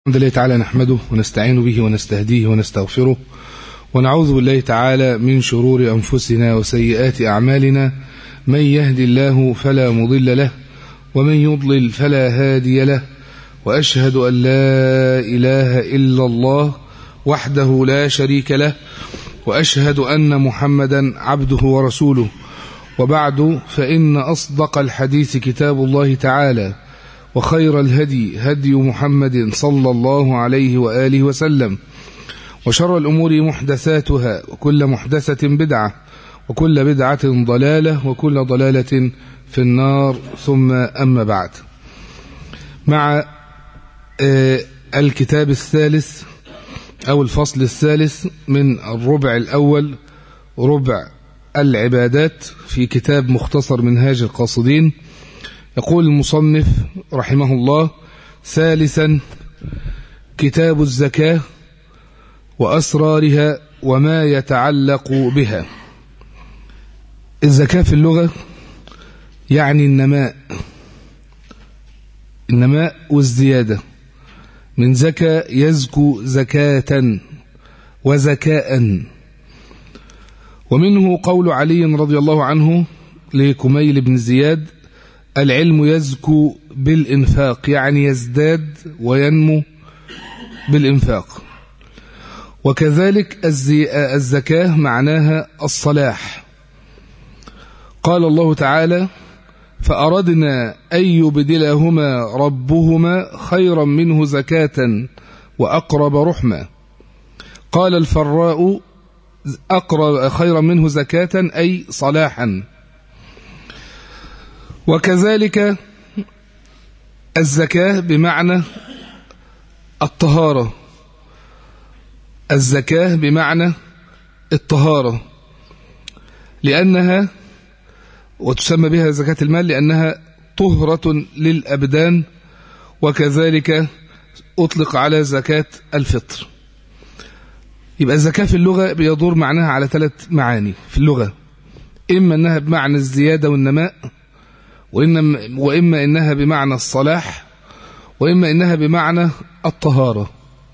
الحمد لله تعالى نحمده ونستعين به ونستهديه ونستغفره ونعوذ بالله تعالى من شرور أنفسنا وسيئات أعمالنا من يهد الله فلا مضل له ومن يضلل فلا هادي له وأشهد أن لا إله إلا الله وحده لا شريك له وأشهد أن محمدا عبده ورسوله وبعد فإن أصدق الحديث كتاب الله تعالى وخير الهدي هدي محمد صلى الله عليه وآله وسلم وشر الأمور محدثاتها وكل محدثة بدعة وكل بدعة ضلالة وكل ضلالة في النار ثم أما بعد مع الكتاب الثالث أو الفصل الثالث من الربع الأول ربع العبادات في كتاب مختصر منهاج القاصدين يقول المصنف رحمه الله ثالثا كتاب الزكاة وأسرارها وما يتعلق بها الزكاة في اللغة يعني النماء النماء والزيادة من زكى يزكو زكاة وزكاء ومنه قول علي رضي الله عنه لكميل بن زياد العلم يزكو بالإنفاق يعني يزداد وينمو بالإنفاق وكذلك الزكاة معناها الصلاح قال الله تعالى فأردنا أن يبدلهما ربهما خيرا منه زكاة وأقرب رحمة قال الفراء أقرب خيرا منه زكاة أي صلاحا وكذلك الزكاة بمعنى الطهارة الزكاة بمعنى الطهارة لأنها وتسمى بها زكاة المال لأنها طهرة للأبدان وكذلك أطلق على زكاة الفطر يبقى الزكاة في اللغة بيدور معناها على ثلاث معاني في اللغة إما أنها بمعنى الزيادة والنماء وإنما وإما إنها بمعنى الصلاح وإما إنها بمعنى الطهارة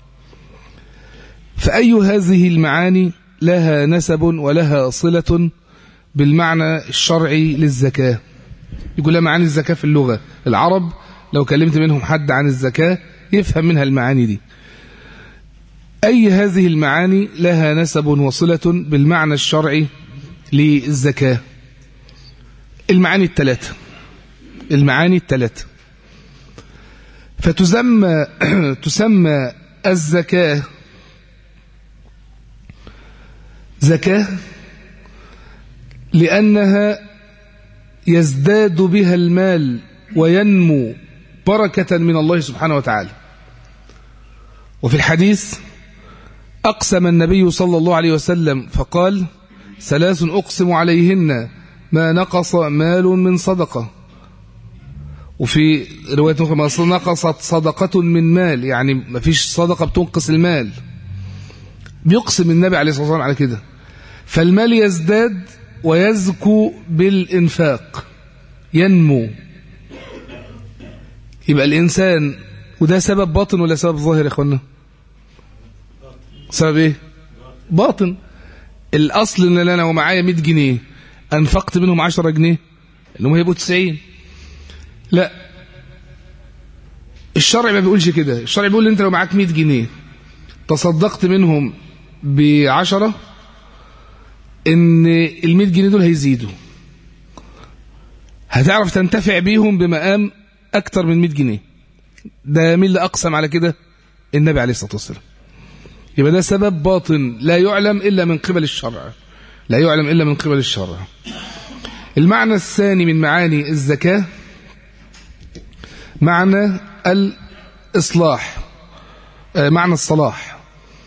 فأي هذه المعاني لها نسب ولها صلة بالمعنى الشرعي للزكاة يقول لها معاني الزكاة في اللغة العرب لو كلمت منهم حد عن الزكاة يفهم منها المعاني دي أي هذه المعاني لها نسب وصلة بالمعنى الشرعي للزكاة المعاني الثلاثة المعاني الثلاثة فتسمى تسمى الزكاة زكاة لأنها يزداد بها المال وينمو بركة من الله سبحانه وتعالى وفي الحديث أقسم النبي صلى الله عليه وسلم فقال ثلاث أقسم عليهن ما نقص مال من صدقة وفي رواية أخرى ما نقصت صدقة من مال يعني ما فيش صدقة بتنقص المال بيقسم النبي عليه الصلاة والسلام على كده فالمال يزداد ويزكو بالإنفاق ينمو يبقى الإنسان وده سبب باطن ولا سبب ظاهر يا إخوانا سبب إيه باطن الأصل إن أنا ومعايا 100 جنيه أنفقت منهم 10 جنيه اللي هم هيبقوا 90 لا الشرع ما بيقولش كده الشرع بيقول انت لو معاك 100 جنيه تصدقت منهم بعشرة ان ال 100 جنيه دول هيزيدوا هتعرف تنتفع بيهم بمقام اكتر من 100 جنيه ده مين اللي اقسم على كده النبي عليه الصلاه والسلام يبقى ده سبب باطن لا يعلم الا من قبل الشرع لا يعلم الا من قبل الشرع المعنى الثاني من معاني الزكاه معنى الإصلاح معنى الصلاح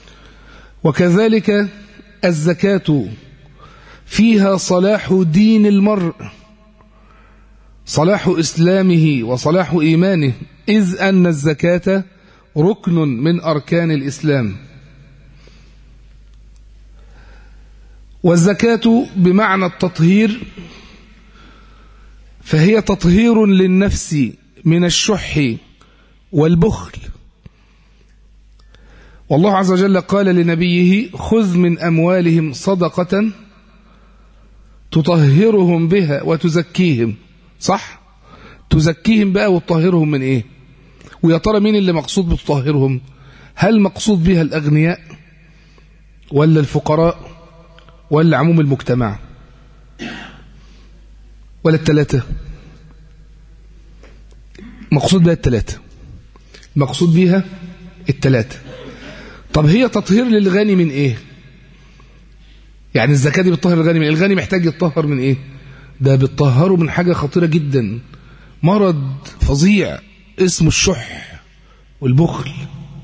وكذلك الزكاة فيها صلاح دين المرء صلاح إسلامه وصلاح إيمانه إذ أن الزكاة ركن من أركان الإسلام والزكاة بمعنى التطهير فهي تطهير للنفس من الشح والبخل والله عز وجل قال لنبيه خذ من أموالهم صدقة تطهرهم بها وتزكيهم صح تزكيهم بقى وتطهرهم من ايه ويا ترى مين اللي مقصود بتطهرهم هل مقصود بها الأغنياء ولا الفقراء ولا عموم المجتمع ولا الثلاثة مقصود بها الثلاثة مقصود بها الثلاثة طب هي تطهير للغني من ايه يعني الزكاة دي بتطهر الغني من الغني محتاج يتطهر من ايه ده بتطهره من حاجة خطيرة جدا مرض فظيع اسمه الشح والبخل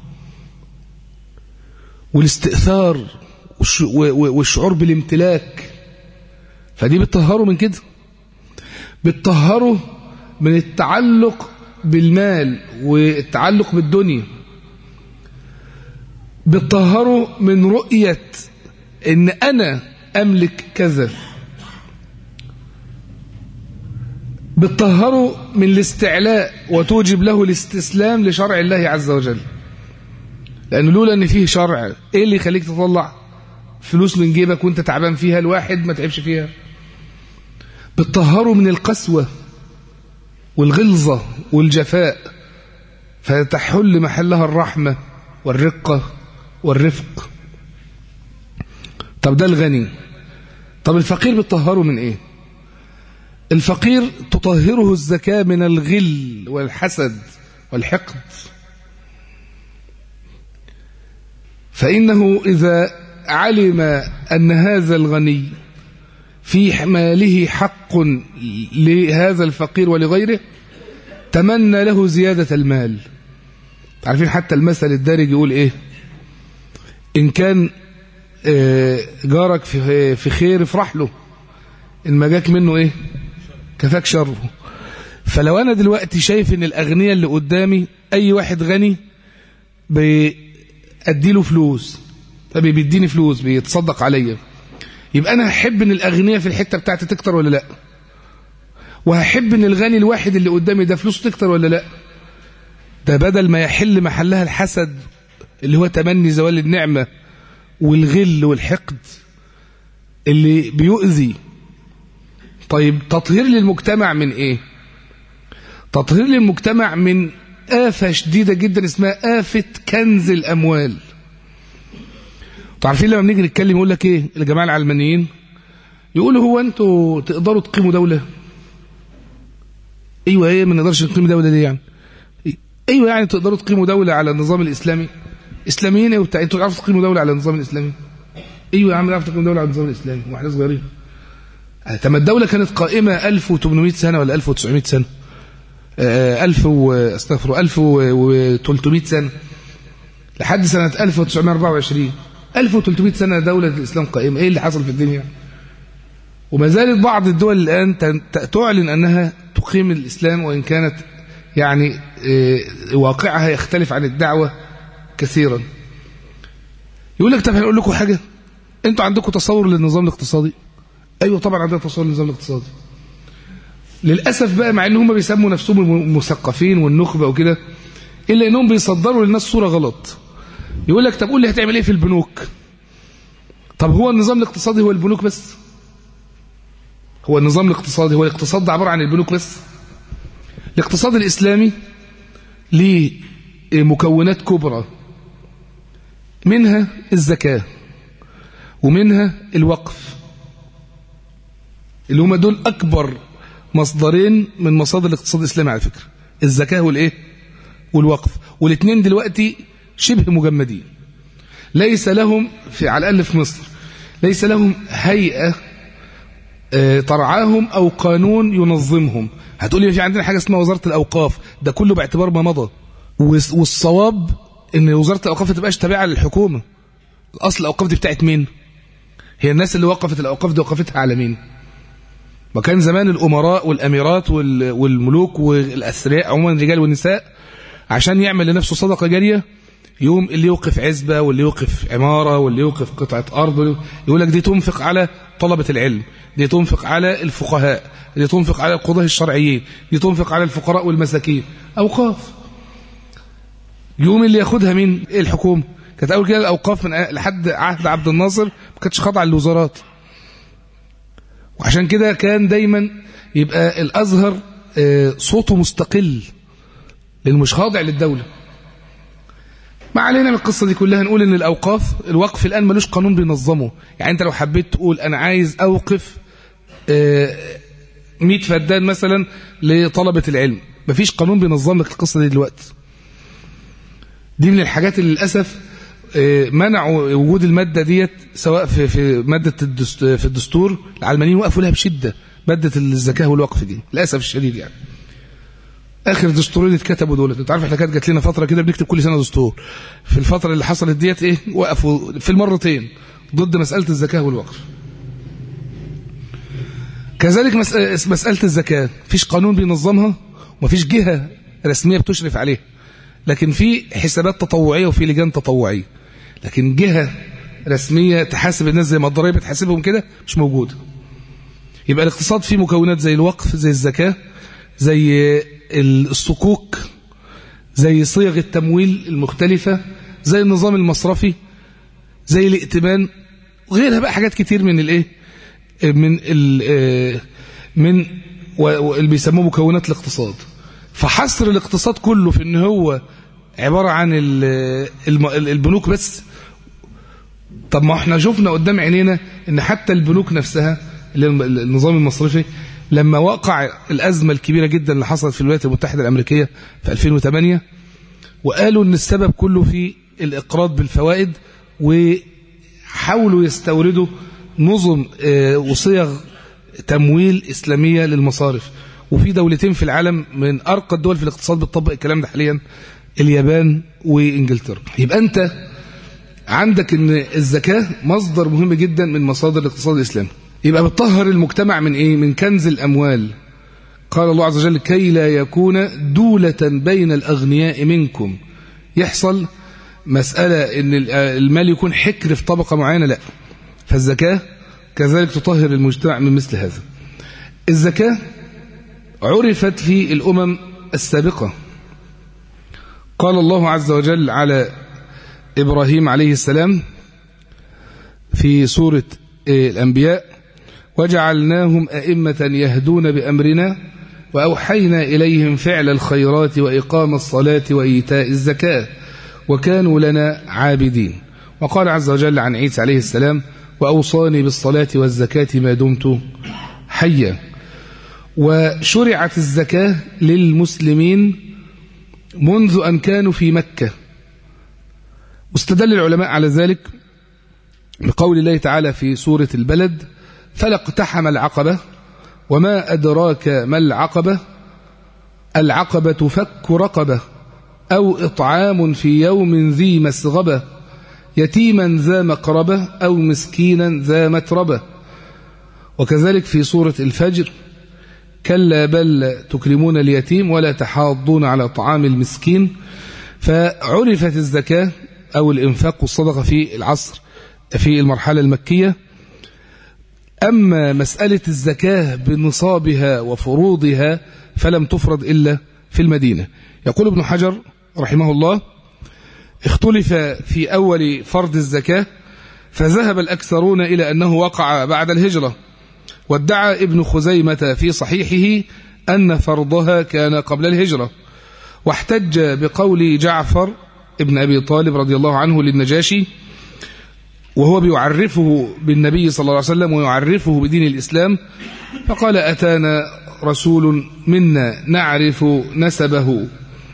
والاستئثار والشعور بالامتلاك فدي بتطهره من كده بتطهره من التعلق بالمال والتعلق بالدنيا بتطهره من رؤية ان انا املك كذا بتطهره من الاستعلاء وتوجب له الاستسلام لشرع الله عز وجل لأنه لولا أن فيه شرع إيه اللي يخليك تطلع فلوس من جيبك وانت تعبان فيها الواحد ما تعبش فيها بتطهره من القسوة والغلظة والجفاء فتحل محلها الرحمة والرقة والرفق طب ده الغني طب الفقير بتطهره من ايه الفقير تطهره الزكاة من الغل والحسد والحقد فإنه إذا علم أن هذا الغني في ماله حق لهذا الفقير ولغيره تمنى له زيادة المال عارفين حتى المثل الدارج يقول إيه إن كان جارك في خير افرح له إن ما جاك منه إيه كفاك شره فلو أنا دلوقتي شايف إن الأغنياء اللي قدامي أي واحد غني بأديله فلوس طب بيديني فلوس بيتصدق عليا يبقى أنا هحب إن الأغنياء في الحتة بتاعتي تكتر ولا لأ وهحب إن الغني الواحد اللي قدامي ده فلوسه تكتر ولا لأ ده بدل ما يحل محلها الحسد اللي هو تمني زوال النعمة والغل والحقد اللي بيؤذي طيب تطهير للمجتمع من ايه تطهير للمجتمع من آفة شديدة جدا اسمها آفة كنز الأموال تعرفين لما بنيجي نتكلم يقول لك ايه الجماعة العلمانيين يقولوا هو انتوا تقدروا تقيموا دولة ايوه ايه ما نقدرش نقيم دولة ليه يعني ايوه يعني تقدروا تقيموا دولة على النظام الاسلامي اسلاميين ايه وبتاع انتوا تعرفوا تقيموا دولة على النظام الاسلامي ايوه يا عم نعرف تقيم دولة على النظام الاسلامي واحنا صغيرين طب الدولة كانت قائمة 1800 سنة ولا 1900 سنة 1000 و استغفر 1300 سنة لحد سنة 1924 1300 سنة دولة الإسلام قائمة إيه اللي حصل في الدنيا وما زالت بعض الدول الآن تعلن أنها تقيم الإسلام وإن كانت يعني واقعها يختلف عن الدعوة كثيرا يقول لك طب هنقول لكم حاجة انتوا عندكم تصور للنظام الاقتصادي ايوه طبعا عندنا تصور للنظام الاقتصادي للاسف بقى مع ان هم بيسموا نفسهم المثقفين والنخبه وكده الا انهم بيصدروا للناس صوره غلط يقول لك طب قول لي هتعمل ايه في البنوك طب هو النظام الاقتصادي هو البنوك بس هو النظام الاقتصادي هو الاقتصاد ده عباره عن البنوك بس الاقتصاد الاسلامي ليه مكونات كبرى منها الزكاه ومنها الوقف اللي هم دول أكبر مصدرين من مصادر الاقتصاد الإسلامي على فكرة الزكاة والإيه والوقف والاثنين دلوقتي شبه مجمدين ليس لهم في على الأقل في مصر ليس لهم هيئة ترعاهم أو قانون ينظمهم هتقول لي في عندنا حاجة اسمها وزارة الأوقاف ده كله باعتبار ما مضى والصواب ان وزارة الأوقاف ما تبقاش تابعة للحكومة الأصل الأوقاف دي بتاعت مين هي الناس اللي وقفت الأوقاف دي وقفتها على مين وكان زمان الأمراء والأميرات والملوك والأثرياء عموما الرجال والنساء عشان يعمل لنفسه صدقة جارية يوم اللي يوقف عزبة واللي يوقف عمارة واللي يوقف قطعة أرض يقول لك دي تنفق على طلبة العلم دي تنفق على الفقهاء دي تنفق على القضاة الشرعيين دي تنفق على الفقراء والمساكين أوقاف يوم اللي ياخدها من الحكومة كانت اول كده الاوقاف من لحد عهد عبد الناصر ما كانتش خاضعه للوزارات وعشان كده كان دايما يبقى الازهر صوته مستقل لانه مش خاضع للدوله ما علينا من القصه دي كلها نقول ان الاوقاف الوقف الان ملوش قانون بينظمه يعني انت لو حبيت تقول انا عايز اوقف 100 فدان مثلا لطلبه العلم مفيش قانون بينظم لك القصه دي دلوقتي دي من الحاجات اللي للاسف منعوا وجود الماده ديت سواء في في ماده في الدستور العلمانيين وقفوا لها بشده ماده الزكاه والوقف دي للاسف الشديد يعني اخر دستورين اتكتبوا دول انت عارف احنا كانت جات لنا فتره كده بنكتب كل سنه دستور في الفتره اللي حصلت ديت ايه وقفوا في المرتين ضد مساله الزكاه والوقف كذلك مساله الزكاه مفيش قانون بينظمها ومفيش جهه رسميه بتشرف عليها لكن في حسابات تطوعيه وفي لجان تطوعيه لكن جهه رسميه تحاسب الناس زي ما الضرائب بتحاسبهم كده مش موجوده يبقى الاقتصاد فيه مكونات زي الوقف زي الزكاه زي الصكوك زي صيغ التمويل المختلفة زي النظام المصرفي زي الائتمان وغيرها بقى حاجات كتير من الايه من ال من اللي بيسموه مكونات الاقتصاد فحصر الاقتصاد كله في ان هو عبارة عن البنوك بس طب ما احنا شفنا قدام عينينا ان حتى البنوك نفسها النظام المصرفي لما وقع الأزمة الكبيرة جدا اللي حصلت في الولايات المتحدة الأمريكية في 2008 وقالوا أن السبب كله في الإقراض بالفوائد وحاولوا يستوردوا نظم وصيغ تمويل إسلامية للمصارف وفي دولتين في العالم من أرقى الدول في الاقتصاد بتطبق الكلام ده حاليا اليابان وإنجلترا يبقى أنت عندك أن الزكاة مصدر مهم جدا من مصادر الاقتصاد الإسلامي يبقى بتطهر المجتمع من ايه من كنز الاموال قال الله عز وجل كي لا يكون دولة بين الاغنياء منكم يحصل مسألة ان المال يكون حكر في طبقة معينة لا فالزكاة كذلك تطهر المجتمع من مثل هذا الزكاة عرفت في الامم السابقة قال الله عز وجل على ابراهيم عليه السلام في سورة الانبياء وجعلناهم أئمة يهدون بأمرنا وأوحينا إليهم فعل الخيرات وإقام الصلاة وإيتاء الزكاة وكانوا لنا عابدين وقال عز وجل عن عيسى عليه السلام وأوصاني بالصلاة والزكاة ما دمت حيا وشرعت الزكاة للمسلمين منذ أن كانوا في مكة واستدل العلماء على ذلك بقول الله تعالى في سورة البلد فلا اقتحم العقبة وما أدراك ما العقبة العقبة فك رقبة أو إطعام في يوم ذي مسغبة يتيما ذا مقربة أو مسكينا ذا متربة وكذلك في سورة الفجر كلا بل تكرمون اليتيم ولا تحاضون على طعام المسكين فعرفت الزكاة أو الإنفاق والصدقة في العصر في المرحلة المكية أما مسألة الزكاة بنصابها وفروضها فلم تفرض إلا في المدينة يقول ابن حجر رحمه الله اختلف في أول فرض الزكاة فذهب الأكثرون إلى أنه وقع بعد الهجرة وادعى ابن خزيمة في صحيحه أن فرضها كان قبل الهجرة واحتج بقول جعفر ابن أبي طالب رضي الله عنه للنجاشي وهو بيعرفه بالنبي صلى الله عليه وسلم ويعرفه بدين الإسلام فقال أتانا رسول منا نعرف نسبه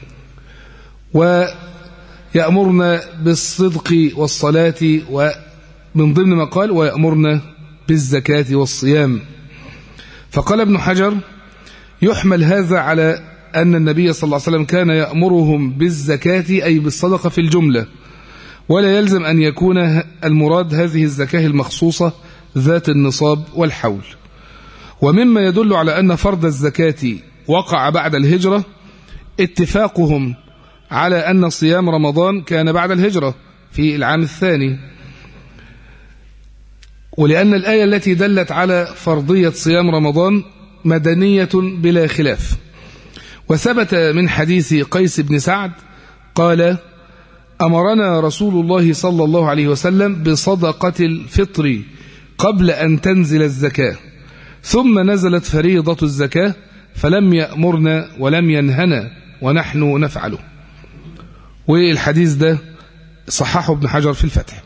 ويأمرنا بالصدق والصلاة ومن ضمن ما قال ويأمرنا بالزكاة والصيام فقال ابن حجر يحمل هذا على أن النبي صلى الله عليه وسلم كان يأمرهم بالزكاة أي بالصدقة في الجملة ولا يلزم أن يكون المراد هذه الزكاة المخصوصة ذات النصاب والحول ومما يدل على أن فرض الزكاة وقع بعد الهجرة اتفاقهم على أن صيام رمضان كان بعد الهجرة في العام الثاني ولأن الآية التي دلت على فرضية صيام رمضان مدنية بلا خلاف وثبت من حديث قيس بن سعد قال أمرنا رسول الله صلى الله عليه وسلم بصدقة الفطر قبل أن تنزل الزكاة ثم نزلت فريضة الزكاة فلم يأمرنا ولم ينهنا ونحن نفعله والحديث ده صححه ابن حجر في الفتح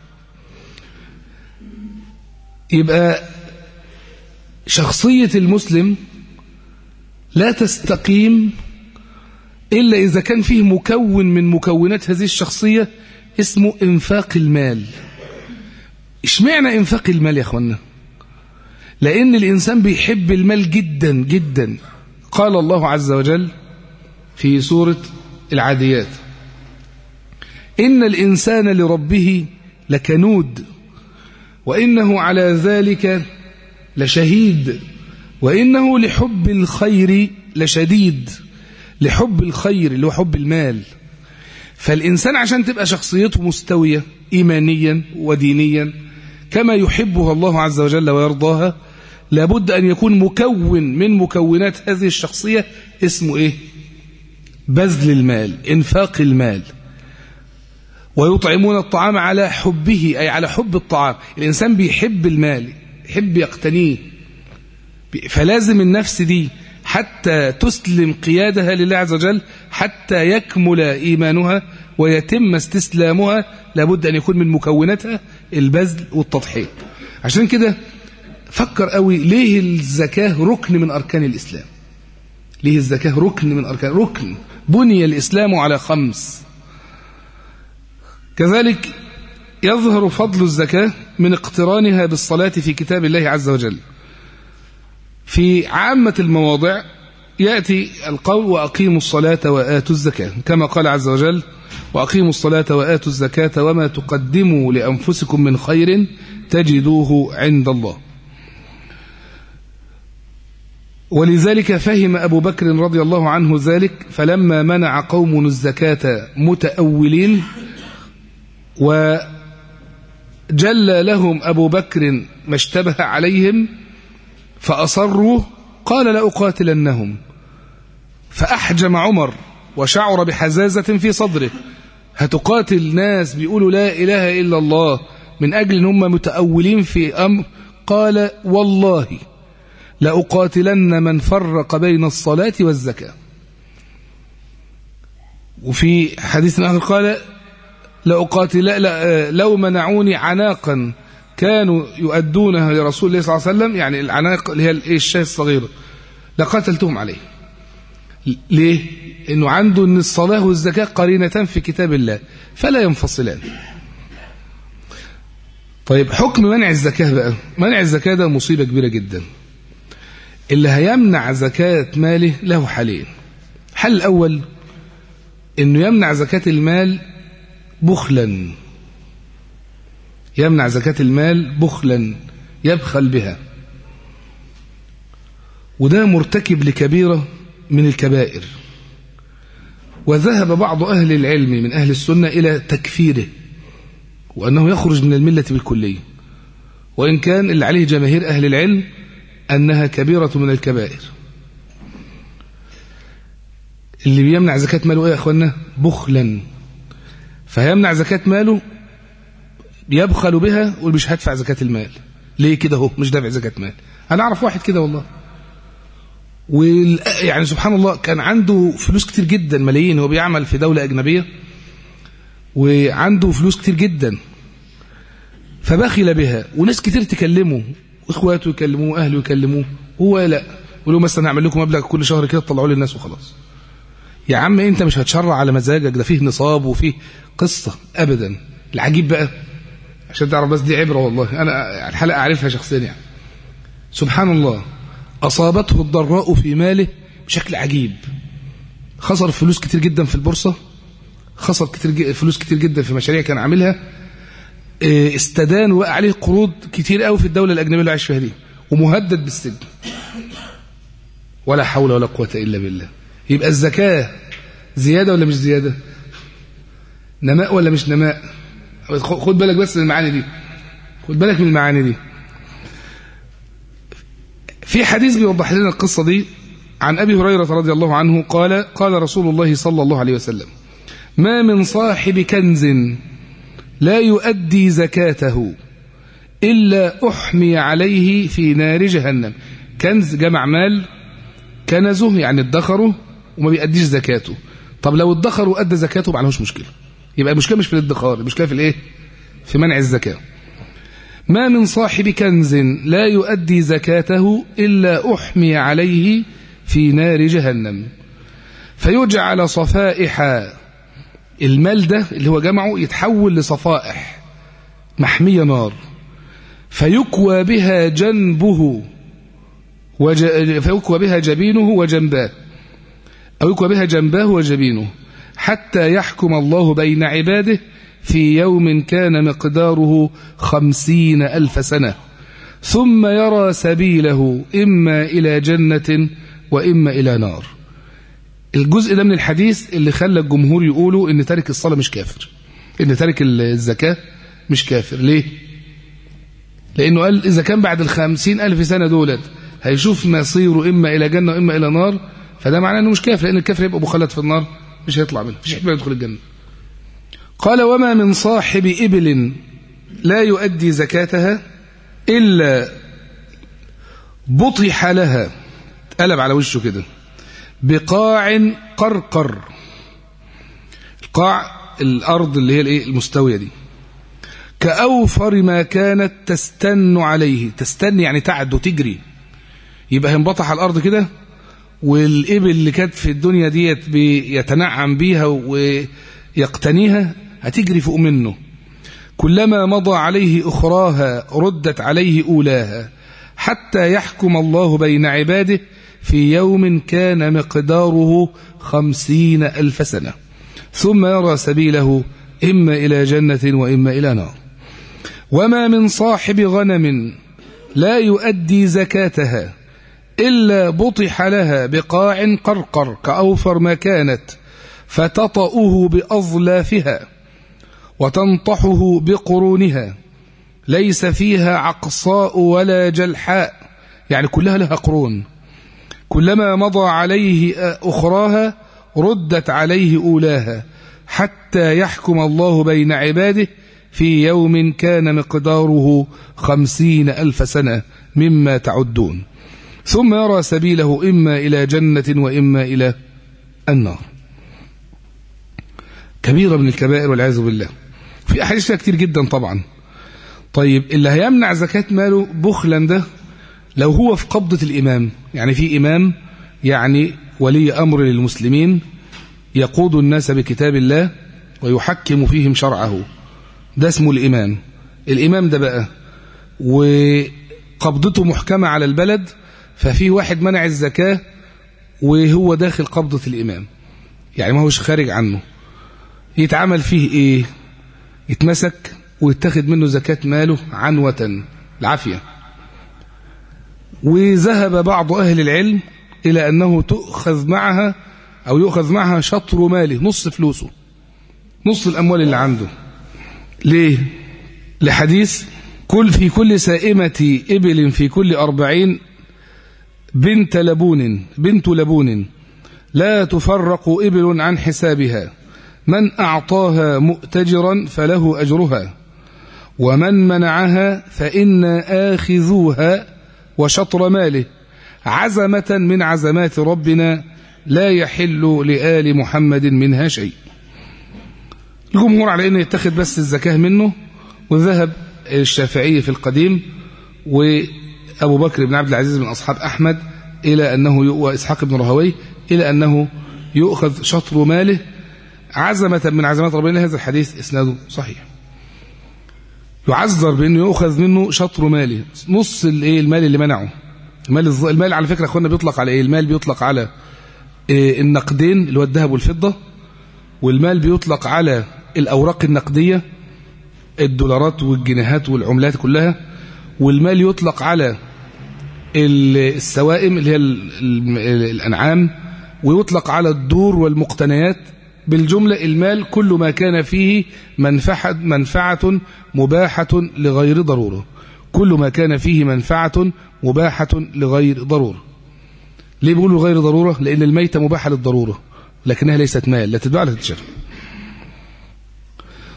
يبقى شخصية المسلم لا تستقيم إلا إذا كان فيه مكون من مكونات هذه الشخصية اسمه إنفاق المال اشمعنى إنفاق المال يا أخوانا لأن الإنسان بيحب المال جدا جدا قال الله عز وجل في سورة العاديات إن الإنسان لربه لكنود وإنه على ذلك لشهيد وإنه لحب الخير لشديد لحب الخير اللي هو حب المال فالإنسان عشان تبقى شخصيته مستوية إيمانيا ودينيا كما يحبها الله عز وجل ويرضاها لابد أن يكون مكون من مكونات هذه الشخصية اسمه إيه بذل المال إنفاق المال ويطعمون الطعام على حبه أي على حب الطعام الإنسان بيحب المال يحب يقتنيه فلازم النفس دي حتى تسلم قيادها لله عز وجل حتى يكمل إيمانها ويتم استسلامها لابد أن يكون من مكوناتها البذل والتضحية عشان كده فكر قوي ليه الزكاة ركن من أركان الإسلام ليه الزكاة ركن من أركان ركن بني الإسلام على خمس كذلك يظهر فضل الزكاة من اقترانها بالصلاة في كتاب الله عز وجل في عامة المواضع يأتي القول وأقيموا الصلاة وآتوا الزكاة كما قال عز وجل وأقيموا الصلاة وآتوا الزكاة وما تقدموا لأنفسكم من خير تجدوه عند الله ولذلك فهم أبو بكر رضي الله عنه ذلك فلما منع قوم الزكاة متأولين وجل لهم أبو بكر ما اشتبه عليهم فأصروا قال لأقاتلنهم فأحجم عمر وشعر بحزازة في صدره هتقاتل ناس بيقولوا لا إله إلا الله من أجل أن هم متأولين في أمر قال والله لأقاتلن من فرق بين الصلاة والزكاة وفي حديث آخر قال لأقاتل لو منعوني عناقا كانوا يؤدونها لرسول الله صلى الله عليه وسلم يعني العناق اللي هي الشاة الصغيرة لقاتلتهم عليه ليه؟ انه عنده ان الصلاة والزكاة قرينتان في كتاب الله فلا ينفصلان طيب حكم منع الزكاة بقى منع الزكاة ده مصيبة كبيرة جدا اللي هيمنع زكاة ماله له حالين الحل الأول انه يمنع زكاة المال بخلا يمنع زكاة المال بخلا يبخل بها وده مرتكب لكبيرة من الكبائر وذهب بعض أهل العلم من أهل السنة إلى تكفيره وأنه يخرج من الملة بالكلية وإن كان اللي عليه جماهير أهل العلم أنها كبيرة من الكبائر اللي بيمنع زكاة ماله إيه يا أخوانا بخلا فيمنع زكاة ماله يبخل بها ويقول مش هدفع زكاة المال ليه كده هو مش دافع زكاة مال أنا أعرف واحد كده والله وال... يعني سبحان الله كان عنده فلوس كتير جدا ملايين هو بيعمل في دولة أجنبية وعنده فلوس كتير جدا فبخل بها وناس كتير تكلمه واخواته يكلموه اهله يكلموه هو لا ولو مثلا هعمل لكم مبلغ كل شهر كده تطلعوا للناس وخلاص يا عم انت مش هتشرع على مزاجك ده فيه نصاب وفيه قصة ابدا العجيب بقى عشان تعرف بس دي عبرة والله انا الحلقة اعرفها شخصيا يعني سبحان الله اصابته الضراء في ماله بشكل عجيب خسر فلوس كتير جدا في البورصة خسر كتير فلوس كتير جدا في مشاريع كان عاملها استدان وقع عليه قروض كتير قوي في الدولة الأجنبية اللي عايش فيها دي ومهدد بالسجن ولا حول ولا قوة إلا بالله يبقى الزكاة زيادة ولا مش زيادة نماء ولا مش نماء خد بالك بس من المعاني دي خد بالك من المعاني دي في حديث بيوضح لنا القصة دي عن أبي هريرة رضي الله عنه قال قال رسول الله صلى الله عليه وسلم ما من صاحب كنز لا يؤدي زكاته إلا أحمي عليه في نار جهنم كنز جمع مال كنزه يعني ادخره وما بيأديش زكاته طب لو ادخر وأدى زكاته ما عليهوش مشكلة يبقى المشكلة مش في الادخار المشكلة في الايه في منع الزكاة ما من صاحب كنز لا يؤدي زكاته إلا أحمي عليه في نار جهنم فيجعل صفائح المال ده اللي هو جمعه يتحول لصفائح محمية نار فيكوى بها جنبه وج... فيكوى بها جبينه وجنباه أو يكوى بها جنباه وجبينه حتى يحكم الله بين عباده في يوم كان مقداره خمسين ألف سنة ثم يرى سبيله إما إلى جنة وإما إلى نار الجزء ده من الحديث اللي خلى الجمهور يقولوا إن تارك الصلاة مش كافر إن تارك الزكاة مش كافر ليه؟ لأنه قال إذا كان بعد الخمسين ألف سنة دولت هيشوف مصيره إما إلى جنة وإما إلى نار فده معناه أنه مش كافر لأن الكافر يبقى مخلد في النار مش هيطلع منه مفيش احتمال يدخل الجنة قال وما من صاحب إبل لا يؤدي زكاتها إلا بطح لها قلب على وشه كده بقاع قرقر القاع الأرض اللي هي الايه المستوية دي كأوفر ما كانت تستن عليه تستن يعني تعد تجري يبقى هينبطح على الأرض كده والإبل اللي كانت في الدنيا ديت بيتنعم بيها ويقتنيها هتجري فوق منه كلما مضى عليه أخراها ردت عليه أولاها حتى يحكم الله بين عباده في يوم كان مقداره خمسين ألف سنة ثم يرى سبيله إما إلى جنة وإما إلى نار وما من صاحب غنم لا يؤدي زكاتها إلا بطح لها بقاع قرقر كأوفر ما كانت فتطأه بأظلافها وتنطحه بقرونها ليس فيها عقصاء ولا جلحاء يعني كلها لها قرون كلما مضى عليه أخراها ردت عليه أولاها حتى يحكم الله بين عباده في يوم كان مقداره خمسين ألف سنة مما تعدون ثم يرى سبيله إما إلى جنة وإما إلى النار كبيرة من الكبائر والعياذ بالله في أحاديث كتير جدا طبعا طيب اللي هيمنع زكاة ماله بخلا ده لو هو في قبضة الإمام يعني في إمام يعني ولي أمر للمسلمين يقود الناس بكتاب الله ويحكم فيهم شرعه ده اسمه الإمام الإمام ده بقى وقبضته محكمة على البلد ففي واحد منع الزكاة وهو داخل قبضة الإمام يعني ما هوش خارج عنه يتعمل فيه إيه يتمسك ويتخذ منه زكاة ماله عنوة العافية وذهب بعض أهل العلم إلى أنه تؤخذ معها أو يؤخذ معها شطر ماله نص فلوسه نص الأموال اللي عنده ليه لحديث كل في كل سائمة إبل في كل أربعين بنت لبون بنت لبون لا تفرق إبل عن حسابها من أعطاها مؤتجرا فله أجرها ومن منعها فإن آخذوها وشطر ماله عزمة من عزمات ربنا لا يحل لآل محمد منها شيء الجمهور على أنه يتخذ بس الزكاة منه وذهب الشافعي في القديم وأبو بكر بن عبد العزيز من أصحاب أحمد إلى أنه وإسحاق بن رهوي إلى أنه يؤخذ شطر ماله عزمة من عزمات ربنا هذا الحديث إسناده صحيح يعذر بأنه يؤخذ منه شطر ماله نص الايه المال اللي منعه المال الز... المال على فكرة أخوانا بيطلق على إيه المال بيطلق على إيه النقدين اللي هو الذهب والفضة والمال بيطلق على الأوراق النقدية الدولارات والجنيهات والعملات كلها والمال يطلق على السوائم اللي هي الأنعام ويطلق على الدور والمقتنيات بالجملة المال كل ما كان فيه منفعة, منفعة مباحة لغير ضرورة كل ما كان فيه منفعة مباحة لغير ضرورة ليه بيقولوا غير ضرورة لأن الميتة مباحة للضرورة لكنها ليست مال لا تتباع لا تتشرب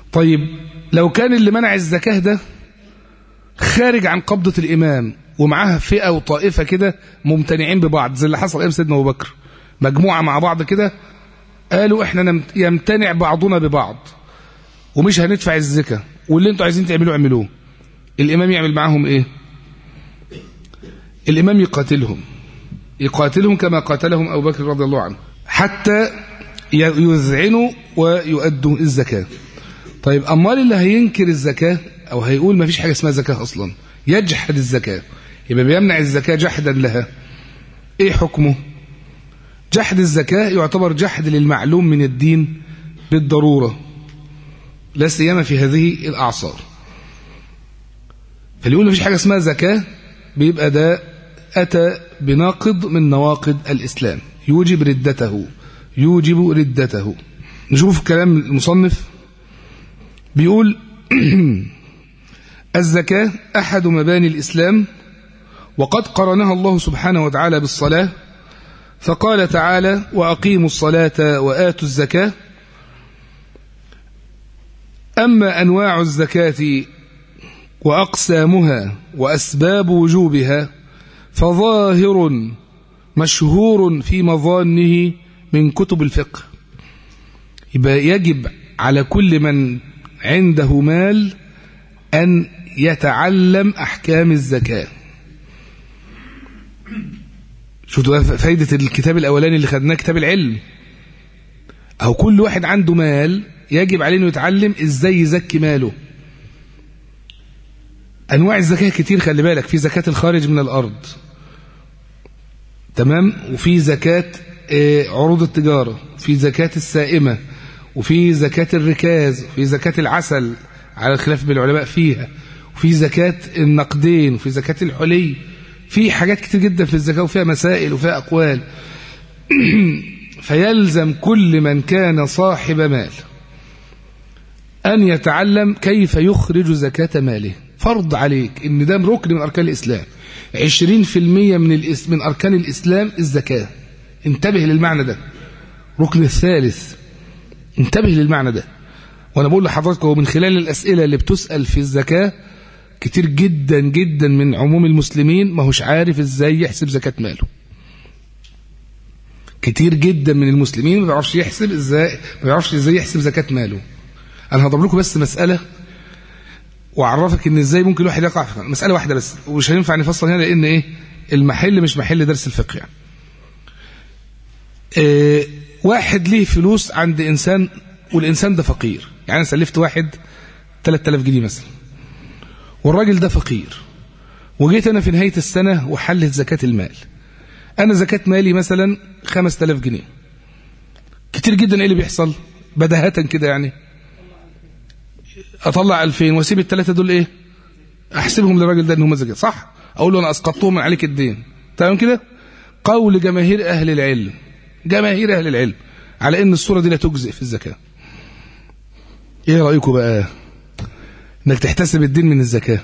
طيب لو كان اللي منع الزكاة ده خارج عن قبضة الإمام ومعاها فئة وطائفة كده ممتنعين ببعض زي اللي حصل أيام سيدنا أبو بكر مجموعة مع بعض كده قالوا احنا يمتنع بعضنا ببعض ومش هندفع الزكاة واللي انتوا عايزين تعملوه اعملوه الإمام يعمل معاهم ايه الإمام يقاتلهم يقاتلهم كما قاتلهم أبو بكر رضي الله عنه حتى يذعنوا ويؤدوا الزكاة طيب أمال اللي هينكر الزكاة أو هيقول ما فيش حاجة اسمها زكاة أصلا يجحد الزكاة يبقى بيمنع الزكاة جحدا لها إيه حكمه جحد الزكاة يعتبر جحد للمعلوم من الدين بالضرورة لا سيما في هذه الأعصار فاللي يقول ما فيش حاجة اسمها زكاة بيبقى ده أتى بناقض من نواقض الإسلام يوجب ردته يوجب ردته نشوف كلام المصنف بيقول الزكاة أحد مباني الإسلام وقد قرنها الله سبحانه وتعالى بالصلاة فقال تعالى وأقيموا الصلاة وآتوا الزكاة أما أنواع الزكاة وأقسامها وأسباب وجوبها فظاهر مشهور في مظانه من كتب الفقه يبقى يجب على كل من عنده مال أن يتعلم أحكام الزكاة شفتوا فايدة الكتاب الأولاني اللي خدناه كتاب العلم أو كل واحد عنده مال يجب عليه أنه يتعلم إزاي يزكي ماله أنواع الزكاة كتير خلي بالك في زكاة الخارج من الأرض تمام وفي زكاة عروض التجارة في زكاة السائمة وفي زكاة الركاز وفي زكاة العسل على الخلاف بين العلماء فيها وفي زكاة النقدين وفي زكاة الحلي في حاجات كتير جدا في الزكاة وفيها مسائل وفيها أقوال فيلزم كل من كان صاحب مال أن يتعلم كيف يخرج زكاة ماله فرض عليك ان ده ركن من أركان الإسلام عشرين في المية من, الإس من أركان الإسلام الزكاة انتبه للمعنى ده ركن الثالث انتبه للمعنى ده وانا بقول لحضرتك هو من خلال الأسئلة اللي بتسأل في الزكاة كتير جدا جدا من عموم المسلمين ما هوش عارف ازاي يحسب زكاة ماله كتير جدا من المسلمين ما بيعرفش يحسب ازاي ما بيعرفش ازاي يحسب زكاة ماله انا هضرب لكم بس مسألة واعرفك ان ازاي ممكن الواحد يقع في مسألة واحدة بس ومش هينفع نفصل هنا لان ايه المحل مش محل درس الفقه يعني إيه واحد ليه فلوس عند انسان والانسان ده فقير يعني انا سلفت واحد 3000 جنيه مثلا والراجل ده فقير وجيت انا في نهاية السنة وحلت زكاة المال انا زكاة مالي مثلا 5000 جنيه كتير جدا ايه اللي بيحصل بداهة كده يعني اطلع 2000 واسيب الثلاثه دول ايه احسبهم للراجل ده ان هم زكاه صح اقول له انا اسقطتهم من عليك الدين تمام كده قول جماهير اهل العلم جماهير اهل العلم على ان الصوره دي لا تجزئ في الزكاه ايه رايكم بقى انك تحتسب الدين من الزكاه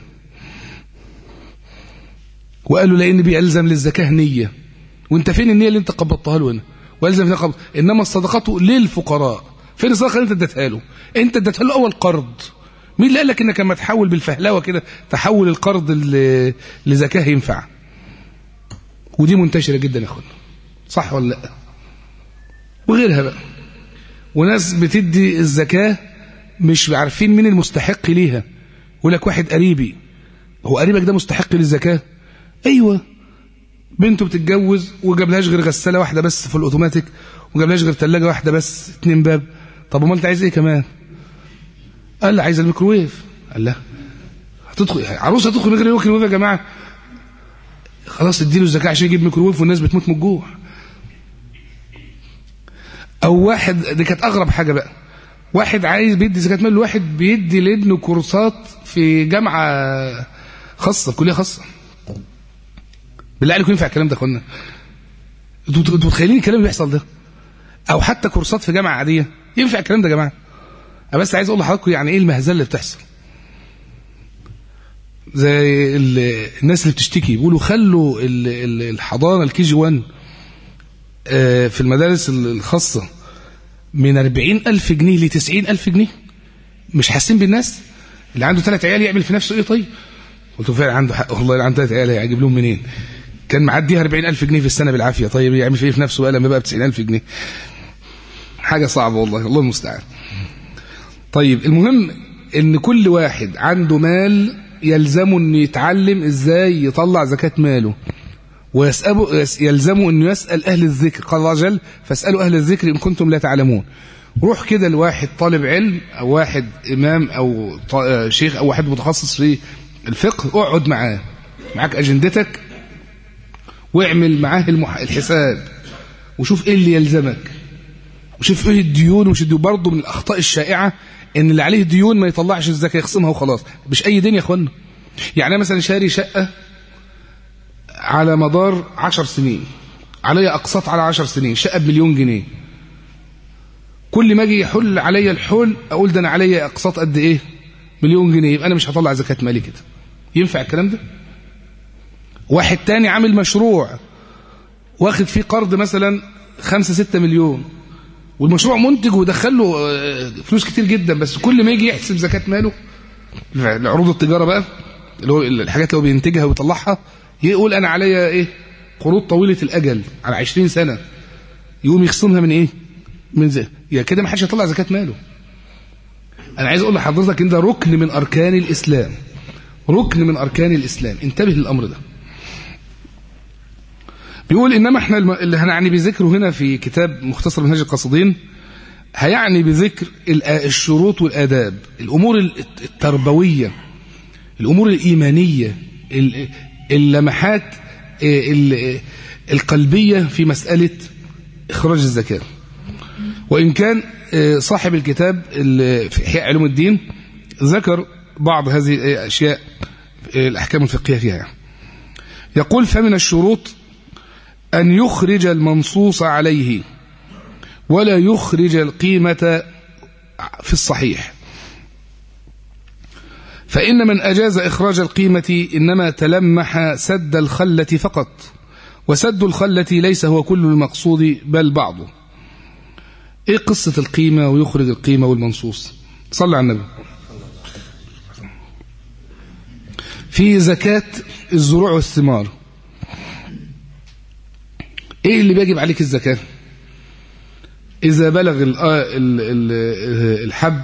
وقالوا لان بيلزم للزكاه نيه وانت فين النيه اللي انت قبضتها له هنا والزم قبض انما الصدقات للفقراء فين الصدقه اللي انت اديتها له انت اديتها له اول قرض مين اللي قال لك انك لما تحول بالفهلوه كده تحول القرض لزكاه ينفع ودي منتشره جدا يا اخوانا صح ولا لا وغيرها بقى وناس بتدي الزكاه مش عارفين مين المستحق ليها يقول لك واحد قريبي هو قريبك ده مستحق للزكاه ايوه بنته بتتجوز وجابلهاش غير غساله واحده بس في الاوتوماتيك وجابلهاش غير ثلاجه واحده بس اتنين باب طب امال انت عايز ايه كمان قال لي عايز الميكروويف قال لا هتدخل عروسه هتدخل من غير الميكروويف يا جماعه خلاص اديله الزكاه عشان يجيب ميكروويف والناس بتموت من الجوع او واحد دي كانت اغرب حاجه بقى واحد عايز بيدي زكاه مال لواحد بيدي لابنه كورسات في جامعه خاصه في كليه خاصه بالله عليكم ينفع الكلام ده يا اخوانا انتوا انتوا متخيلين الكلام اللي بيحصل ده او حتى كورسات في جامعه عاديه ينفع الكلام ده يا جماعه انا بس عايز اقول لحضراتكم يعني ايه المهزله اللي بتحصل زي الناس اللي بتشتكي بيقولوا خلوا الحضانه الكي جي 1 في المدارس الخاصه من 40000 جنيه ل 90000 جنيه مش حاسين بالناس اللي عنده ثلاث عيال يعمل في نفسه ايه طيب قلت له فعلا عنده حق والله اللي عنده ثلاث عيال هيجيب لهم منين كان معديها 40000 جنيه في السنه بالعافيه طيب يعمل في ايه في نفسه بقى لما بقى ب 90000 جنيه حاجه صعبه والله الله المستعان طيب المهم ان كل واحد عنده مال يلزمه انه يتعلم ازاي يطلع زكاه ماله ويسأله يلزمه انه يسال اهل الذكر قال الله عز وجل فاسالوا اهل الذكر ان كنتم لا تعلمون روح كده لواحد طالب علم او واحد امام او شيخ او واحد متخصص في الفقه اقعد معاه معاك اجندتك واعمل معاه المح... الحساب وشوف ايه اللي يلزمك وشوف ايه الديون ومش الديون برضه من الاخطاء الشائعه ان اللي عليه ديون ما يطلعش الزكاه يخصمها وخلاص مش اي دين يا اخوانا يعني انا مثلا شاري شقه على مدار عشر سنين علي اقساط على عشر سنين شقه بمليون جنيه كل ما اجي يحل عليا الحول اقول ده انا عليا اقساط قد ايه مليون جنيه يبقى انا مش هطلع زكاه مالي كده ينفع الكلام ده واحد تاني عامل مشروع واخد فيه قرض مثلا خمسة ستة مليون والمشروع منتج ودخل له فلوس كتير جدا بس كل ما يجي يحسب زكاة ماله عروض التجارة بقى اللي هو الحاجات اللي هو بينتجها ويطلعها يقول انا عليا ايه قروض طويلة الاجل على 20 سنة يقوم يخصمها من ايه من زي يا كده ما حدش يطلع زكاة ماله انا عايز اقول لحضرتك ان ده ركن من اركان الاسلام ركن من اركان الاسلام انتبه للامر ده بيقول انما احنا اللي هنعني بذكره هنا في كتاب مختصر منهج القاصدين هيعني بذكر الشروط والاداب الامور التربويه الامور الايمانيه اللمحات القلبية في مسألة إخراج الزكاة وإن كان صاحب الكتاب في إحياء علوم الدين ذكر بعض هذه الأشياء الأحكام الفقهية فيها يقول فمن الشروط أن يخرج المنصوص عليه ولا يخرج القيمة في الصحيح فإن من أجاز إخراج القيمة إنما تلمح سد الخلة فقط وسد الخلة ليس هو كل المقصود بل بعضه إيه قصة القيمة ويخرج القيمة والمنصوص صلى على النبي في زكاة الزروع والثمار إيه اللي بيجب عليك الزكاة إذا بلغ الحب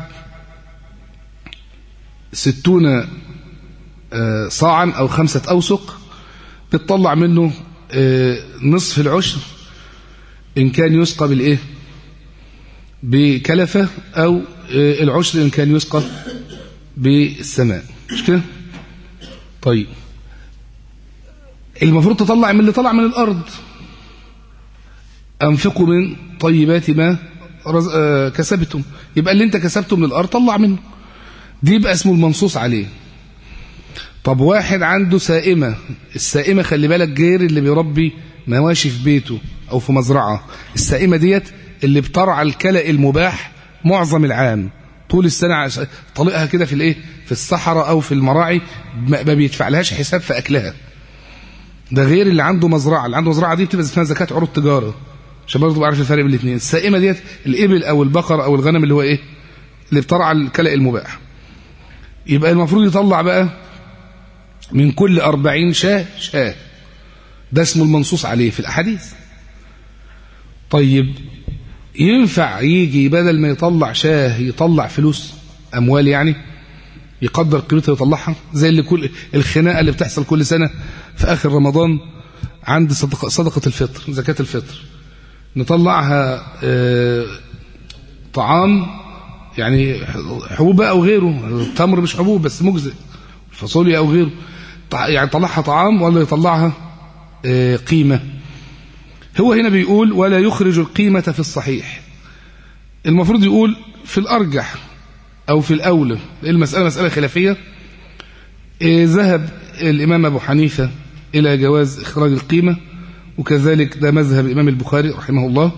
ستون صاعا أو خمسة أوسق بتطلع منه نصف العشر إن كان يسقى بالإيه بكلفة أو العشر إن كان يسقى بالسماء مش كده طيب المفروض تطلع من اللي طلع من الأرض أنفقوا من طيبات ما كسبتم يبقى اللي انت كسبته من الأرض طلع منه دي يبقى اسمه المنصوص عليه طب واحد عنده سائمة السائمة خلي بالك غير اللي بيربي مواشي في بيته أو في مزرعة السائمة ديت اللي بترعى الكلأ المباح معظم العام طول السنة طلقها كده في الايه في الصحراء أو في المراعي ما بيدفع لهاش حساب في أكلها ده غير اللي عنده مزرعة اللي عنده مزرعة دي بتبقى اسمها زكاة عروض تجارة عشان برضه تبقى عارف الفرق بين الاثنين السائمة ديت الإبل أو البقر أو الغنم اللي هو إيه اللي بترعى الكلأ المباح يبقى المفروض يطلع بقى من كل أربعين شاه شاه ده اسمه المنصوص عليه في الأحاديث طيب ينفع يجي بدل ما يطلع شاه يطلع فلوس أموال يعني يقدر قيمتها ويطلعها زي اللي كل الخناقة اللي بتحصل كل سنة في آخر رمضان عند صدقة, صدقة الفطر زكاة الفطر نطلعها اه طعام يعني حبوب أو غيره التمر مش حبوب بس مجزئ الفاصوليا أو غيره يعني طلعها طعام ولا يطلعها اه قيمة هو هنا بيقول ولا يخرج القيمة في الصحيح المفروض يقول في الأرجح أو في الأولى المسألة مسألة خلافية اه ذهب الإمام أبو حنيفة إلى جواز إخراج القيمة وكذلك ده مذهب الإمام البخاري رحمه الله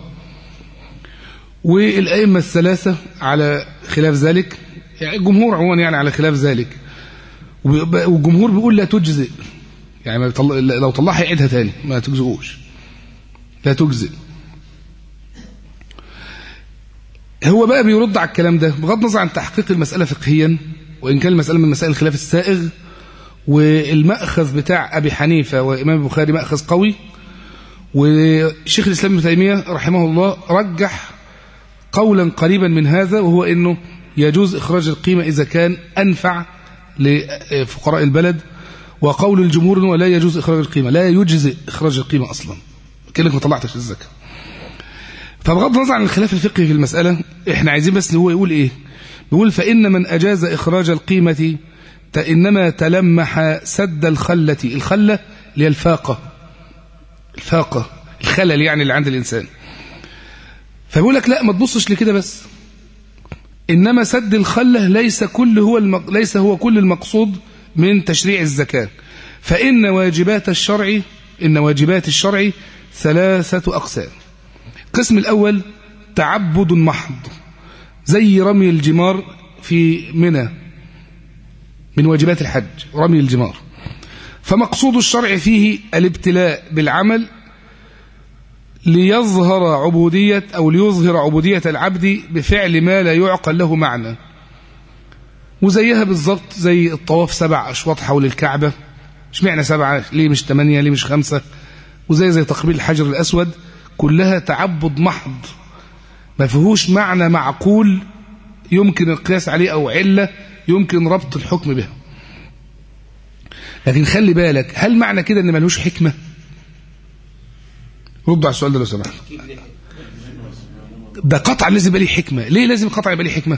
والأئمة الثلاثة على خلاف ذلك يعني الجمهور عموما يعني على خلاف ذلك والجمهور بيقول لا تجزئ يعني ما بيطلع لو طلعها يعيدها تاني ما تجزئوش لا تجزئ هو بقى بيرد على الكلام ده بغض النظر عن تحقيق المسألة فقهيا وإن كان المسألة من مسائل الخلاف السائغ والمأخذ بتاع أبي حنيفة وإمام البخاري مأخذ قوي وشيخ الإسلام ابن تيمية رحمه الله رجح قولا قريبا من هذا وهو أنه يجوز إخراج القيمة إذا كان أنفع لفقراء البلد وقول الجمهور أنه لا يجوز إخراج القيمة لا يجزئ إخراج القيمة أصلا كأنك ما طلعتش الزكاة فبغض النظر عن الخلاف الفقهي في المسألة احنا عايزين بس هو يقول ايه يقول فإن من أجاز إخراج القيمة إنما تلمح سد الخلة الخلة اللي هي الفاقة الفاقة الخلل يعني اللي عند الإنسان فبيقول لك لا ما تبصش لكده بس إنما سد الخلة ليس كل هو المق... ليس هو كل المقصود من تشريع الزكاة فإن واجبات الشرع إن واجبات الشرع ثلاثة أقسام القسم الأول تعبد محض زي رمي الجمار في منى من واجبات الحج رمي الجمار فمقصود الشرع فيه الابتلاء بالعمل ليظهر عبودية أو ليظهر عبودية العبد بفعل ما لا يعقل له معنى وزيها بالضبط زي الطواف سبع أشواط حول الكعبة مش معنى سبعة ليه مش ثمانية ليه مش خمسة وزي زي تقبيل الحجر الأسود كلها تعبد محض ما فيهوش معنى معقول يمكن القياس عليه أو علة يمكن ربط الحكم بها لكن خلي بالك هل معنى كده ان ملوش حكمة رد على السؤال ده لو سمحت ده قطعا لازم يبقى ليه حكمة ليه لازم قطعا يبقى ليه حكمة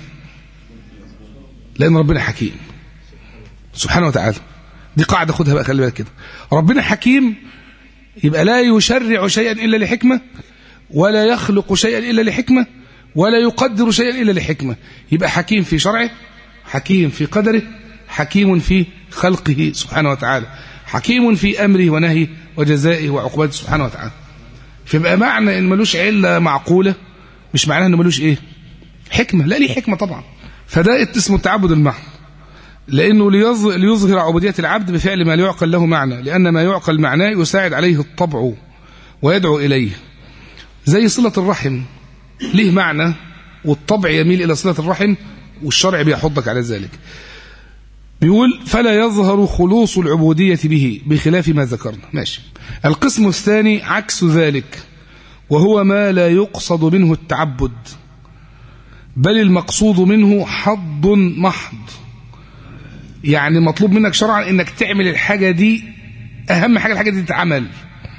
لأن ربنا حكيم سبحانه وتعالى دي قاعدة خدها بقى خلي بالك كده ربنا حكيم يبقى لا يشرع شيئا إلا لحكمة ولا يخلق شيئا إلا لحكمة ولا يقدر شيئا إلا لحكمة يبقى حكيم في شرعه حكيم في قدره حكيم في خلقه سبحانه وتعالى حكيم في أمره ونهيه وجزائه وعقوبته سبحانه وتعالى فيبقى معنى إن ملوش علة معقولة مش معناه إنه ملوش إيه حكمة لا ليه حكمة طبعا فده اسمه التعبد المحض لأنه ليظهر عبودية العبد بفعل ما لا يعقل له معنى لأن ما يعقل معناه يساعد عليه الطبع ويدعو إليه زي صلة الرحم ليه معنى والطبع يميل إلى صلة الرحم والشرع بيحضك على ذلك بيقول فلا يظهر خلوص العبودية به بخلاف ما ذكرنا ماشي القسم الثاني عكس ذلك وهو ما لا يقصد منه التعبد بل المقصود منه حظ محض يعني مطلوب منك شرعا انك تعمل الحاجة دي اهم حاجة الحاجة دي تتعمل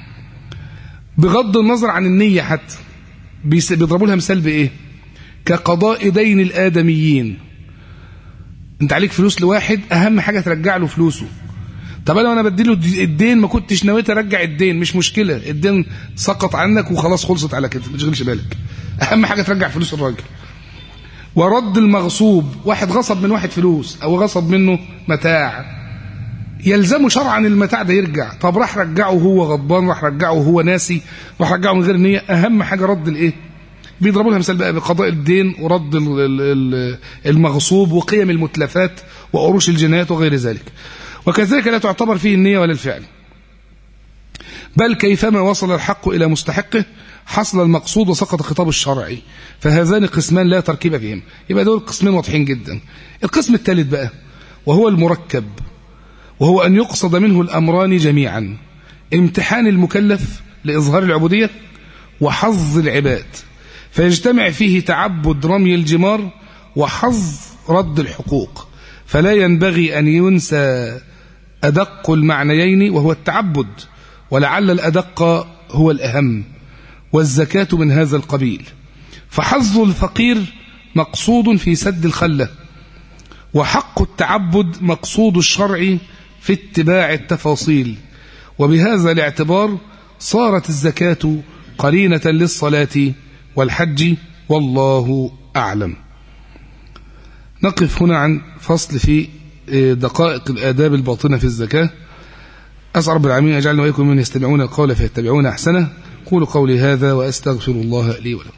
بغض النظر عن النية حتى بيضربوا لها مثال بايه كقضاء دين الادميين انت عليك فلوس لواحد اهم حاجة ترجع له فلوسه طب انا وانا بديله الدين ما كنتش نويت ارجع الدين مش مشكلة الدين سقط عنك وخلاص خلصت على كده ما تشغلش بالك اهم حاجة ترجع فلوس الراجل ورد المغصوب واحد غصب من واحد فلوس او غصب منه متاع يلزمه شرعا المتاع ده يرجع طب راح رجعه وهو غضبان راح رجعه وهو ناسي راح رجعه من غير نية اهم حاجة رد الايه بيضربوا لها مثال بقى بقضاء الدين ورد المغصوب وقيم المتلفات وقروش الجنايات وغير ذلك وكذلك لا تعتبر فيه النية ولا الفعل بل كيفما وصل الحق إلى مستحقه حصل المقصود وسقط خطاب الشرعي فهذان قسمان لا تركيب فيهم يبقى دول قسمين واضحين جدا القسم الثالث بقى وهو المركب وهو أن يقصد منه الأمران جميعا امتحان المكلف لإظهار العبودية وحظ العباد فيجتمع فيه تعبد رمي الجمار وحظ رد الحقوق فلا ينبغي أن ينسى أدق المعنيين وهو التعبد ولعل الأدق هو الأهم والزكاة من هذا القبيل فحظ الفقير مقصود في سد الخلة وحق التعبد مقصود الشرع في اتباع التفاصيل وبهذا الاعتبار صارت الزكاة قرينة للصلاة والحج والله أعلم نقف هنا عن فصل في دقائق الآداب الباطنة في الزكاة أسأل رب العالمين أجعلنا وإياكم من يستمعون القول فيتبعون أحسنه قولوا قولي هذا وأستغفر الله لي ولكم